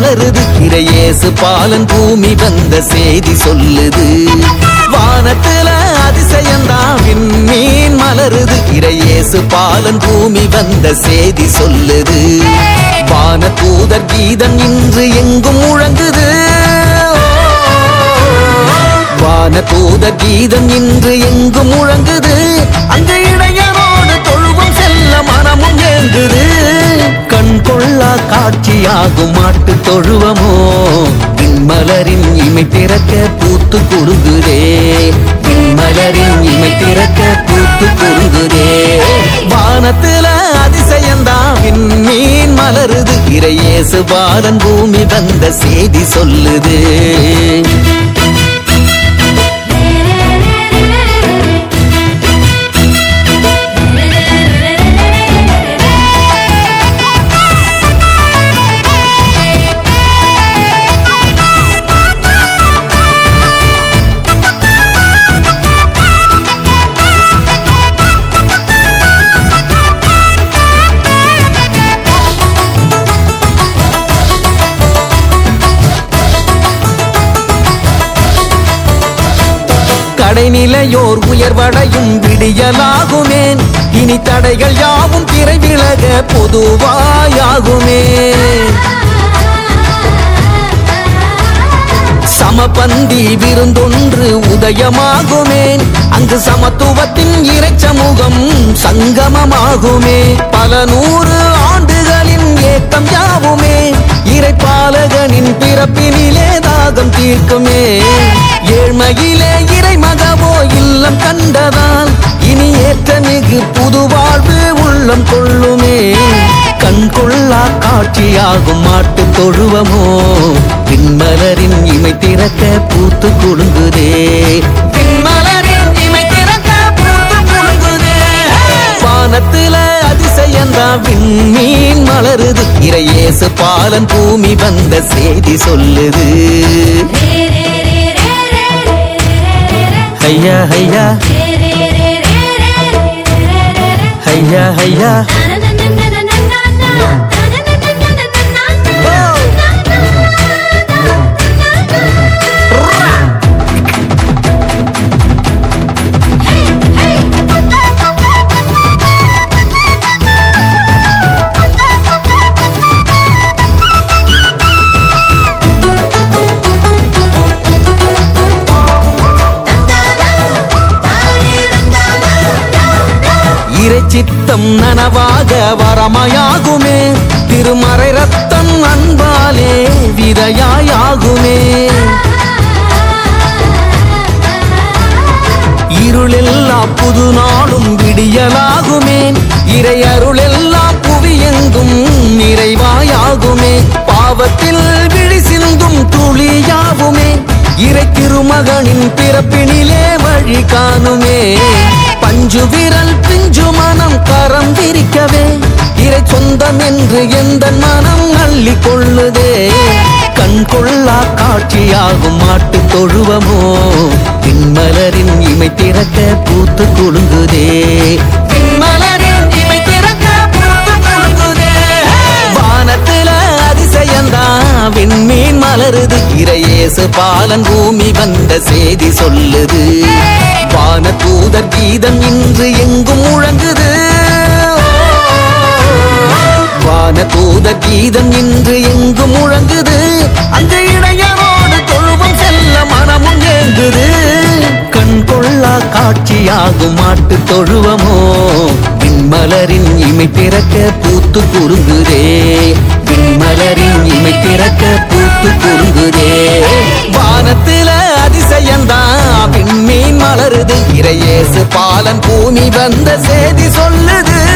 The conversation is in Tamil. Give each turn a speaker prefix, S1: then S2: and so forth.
S1: மலருது இறையேசு பாலன் பூமி வந்த செய்தி சொல்லுது வானத்துல அதிசயந்தான் விண்மீன் மலருது இறையேசு பாலன் பூமி வந்த செய்தி சொல்லுது வான தூதர் கீதம் இன்று எங்கும் முழங்குது வான தூதர் கீதம் இன்று எங்கும் முழங்குது அந்த இடையரோடு தொழுவம் செல்ல மனமும் ஏங்குது கண் கொள்ளா காட்சியாகும் மாட்டு தொழுவமோ மலரின் இமை திறக்க பூத்து குடுங்குதே மலரின் இமை திறக்க பூத்து குடுங்குதே வானத்துல அதிசயந்தான் விண்மீன் மலருது இறையேசு பாலன் பூமி வந்த செய்தி சொல்லுது கடைநிலையோர் உயர்வடையும் விடியலாகுமே இனி தடைகள் யாவும் திரை விலக பொதுவாயாகுமே சமபந்தி விருந்தொன்று உதயமாகுமே அங்கு சமத்துவத்தின் இறை சமூகம் சங்கமமாகுமே பல நூறு ஆண்டுகளின் ஏக்கம் யாவுமே இறைப்பாலகனின் பிறப்பினிலே தாகம் தீர்க்குமே ஏழ்மையிலே இறை மகவோ இல்லம் கண்டதால் இனி ஏற்ற மிகு புது வாழ்வு உள்ளம் கொள்ளுமே கண் கொள்ளா காட்சியாகும் மாட்டு தொழுவமோ பின்மலரின் இமை திறக்க பூத்து குலுங்குதே பின்மலரின் இமை திறக்க பூத்து குலுங்குதே வானத்துல அதிசயந்தா விண்மீன் மலருது இறையேசு பாலன் பூமி வந்த செய்தி சொல்லுது ஐயா ஐயா ஐயா ஐயா இறை சித்தம் நனவாக வரமயாகுமே திருமறை ரத்தம் அன்பாலே விதையாயாகுமே இருளெல்லாம் புது நாளும் விடியலாகுமே இறை அருளெல்லாம் புவியெங்கும் நிறைவாயாகுமே பாவத்தில் விழி சிந்தும் துளியாகுமே இறை திருமகனின் பிறப்பினிலே வழி காணுமே பஞ்சு விரல் பிஞ்சு மனம் கரம் விரிக்கவே இறை சொந்தம் என்று எந்த மனம் அள்ளி கொள்ளுதே கண் கொள்ளா காட்சியாகும் மாட்டு தொழுவமோ பின்மலரின் இமை திறக்க பூத்து குலுங்குதே பின்மலரின் இமை திறக்க பூத்து குலுங்குதே வானத்துல அதிசயந்தா விண்மீன் மலருது இறையேசு பாலன் பூமி வந்த செய்தி சொல்லுது வான தூதர் கீதம் இன்று எங்கும் முழங்குது வான தூதர் கீதம் இன்று எங்கும் முழங்குது அந்த இடையரோடு தொழுவம் செல்ல மனமும் ஏங்குது கண் கொள்ளா காட்சியாகும் மாட்டு தொழுவமோ விண்மலரின் இமை திறக்க பூத்து குறுங்குதே விண்மலரின் இமை திறக்க பூத்து குறுங்குதே வானத்துல அதிசயந்தா விண்மீன் மலருது இறையேசு பாலன் பூமி வந்த செய்தி சொல்லுது